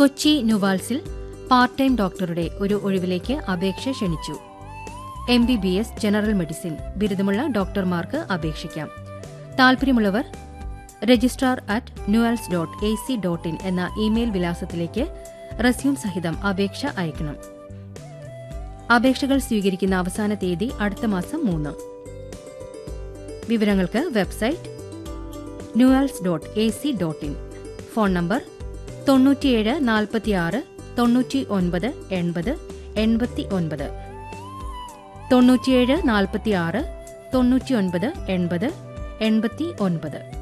Kochi നുവാൽസിൽ part time ഡോക്ടറുടെ ഒരു ഒഴിവിലേക്ക് അപേക്ഷ ക്ഷണിച്ചു M B B S general medicine ബിരുദമുള്ള ഡോക്ടർമാർക്ക് അപേക്ഷിക്കാം താൽപര്യമുള്ളവർ registrar at NUALS dot A C dot in എന്ന ഇമെയിൽ വിലാസത്തിലേക്ക് റെസ്യൂം സഹിതം അപേക്ഷ അയക്കണം അപേക്ഷകൾ സ്വീകരിക്കുന്ന അവസാന തീയതി അടുത്ത മാസം മൂന്ന് വിവരങ്ങൾക്ക് website NUALS dot A C dot in phone number തൊണ്ണൂറ്റിയേഴ് നാൽപ്പത്തിയാറ് തൊണ്ണൂറ്റി ഒൻപത് എൺപത് എൺപത്തി ഒൻപത് തൊണ്ണൂറ്റിയേഴ് നാൽപ്പത്തിയാറ് തൊണ്ണൂറ്റിയൊൻപത് എൺപത് എൺപത്തി ഒൻപത്